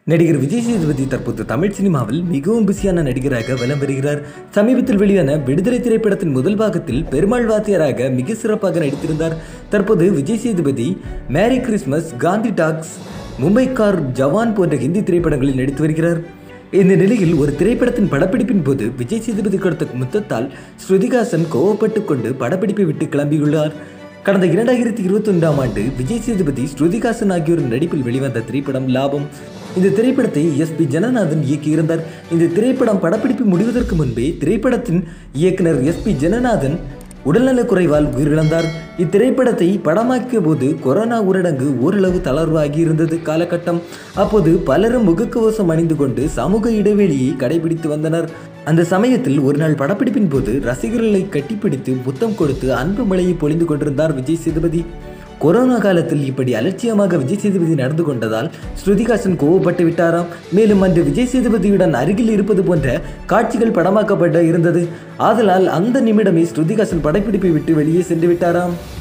நடிகர் விஜய் சேதுபதி தற்போது தமிழ் சினிமாவில் மிகவும் பிஸியான நடிகராக வலம் வருகிறார் சமீபத்தில் வெளியான விடுதலை திரைப்படத்தின் முதல் பாகத்தில் பெருமாள் வாத்தியாராக மிக சிறப்பாக நடித்திருந்தார் தற்போது Vijay Sethupathi Merry Christmas Gandhi talks Mumbaikar Jawan போன்ற ஹிந்தி திரைப்படங்களில் நடித்து வருகிறார் இந்த நிலையில் ஒரு திரைப்படத்தின் படப்பிடிப்பின் போது விஜய் சேதுபதி கொடுத்த முத்தத்தால் ஸ்ருதிகாசன் கோவப்பட்டு கொண்டு படப்பிடிப்பை விட்டு கிளம்பியுள்ளார் கடந்த இரண்டாயிரத்தி இருபத்தி ஒன்றாம் ஆண்டு விஜய் சேதுபதி ஸ்ருதிகாசன் ஆகியோரின் நடிப்பில் வெளிவந்த திரைப்படம் லாபம் இந்த திரைப்படத்தை எஸ் பி ஜனநாதன் இயக்கியிருந்தார் இந்த திரைப்படம் படப்பிடிப்பு முடிவதற்கு முன்பே திரைப்படத்தின் இயக்குனர் எஸ் பி ஜனநாதன் உடல்நலக்குறைவால் உயிரிழந்தார் இத்திரைப்படத்தை படமாக்கிய போது கொரோனா ஊரடங்கு ஓரளவு தளர்வாகி இருந்தது காலகட்டம் அப்போது பலரும் முகக்கவசம் அணிந்து கொண்டு சமூக இடைவெளியை கடைபிடித்து வந்தனர் அந்த சமயத்தில் ஒரு நாள் படப்பிடிப்பின் போது ரசிகர்களை கட்டிப்பிடித்து முத்தம் கொடுத்து அன்பு மழையை பொழிந்து கொண்டிருந்தார் விஜய் சேதுபதி கொரோனா காலத்தில் இப்படி அலட்சியமாக விஜய் சேதுபதி நடந்து கொண்டதால் ஸ்ருதிகாசன் கோவப்பட்டு விட்டாராம் மேலும் அன்று விஜய் சேதுபதியுடன் அருகில் இருப்பது போன்ற காட்சிகள் படமாக்கப்பட இருந்தது ஆதலால் அந்த நிமிடமே ஸ்ருதிகாசன் படப்பிடிப்பை விட்டு வெளியே சென்று விட்டாராம்